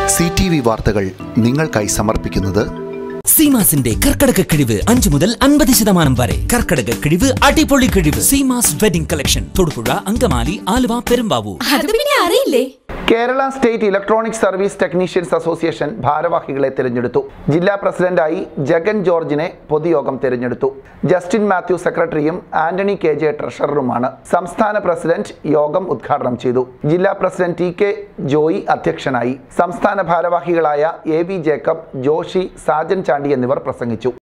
C T V വാർത്തകൾ നിങ്ങൾക്കായി സമർപ്പിക്കുന്നത് സീമാസിന്റെ കർക്കടക കിഴിവ് അഞ്ചു മുതൽ അൻപത് ശതമാനം വരെ കർക്കടക കിഴിവ് അടിപൊളി കിഴിവ് സീമാസ് വെഡിംഗ് കളക്ഷൻ തൊടുപുഴ അങ്കമാലി ആലുവ പെരുമ്പാവൂർ അത് പിന്നെ അറിയില്ലേ Kerala state electronic service technicians association ഭാരവാഹികളെ തിരഞ്ഞെടുത്തു ജില്ലാ പ്രസിഡന്റായി ജഗൻ ജോർജിനെ പൊതുയോഗം തിരഞ്ഞെടുത്തു ജസ്റ്റിൻ മാത്യു സെക്രട്ടറിയും ആന്റണി കെ ജെ ട്രഷററുമാണ് സംസ്ഥാന പ്രസിഡന്റ് യോഗം ഉദ്ഘാടനം ചെയ്തു ജില്ലാ പ്രസിഡന്റ് ടി കെ ജോയി അധ്യക്ഷനായി സംസ്ഥാന ഭാരവാഹികളായ A V Jacob Joshy Sajan Chandy എന്നിവർ പ്രസംഗിച്ചു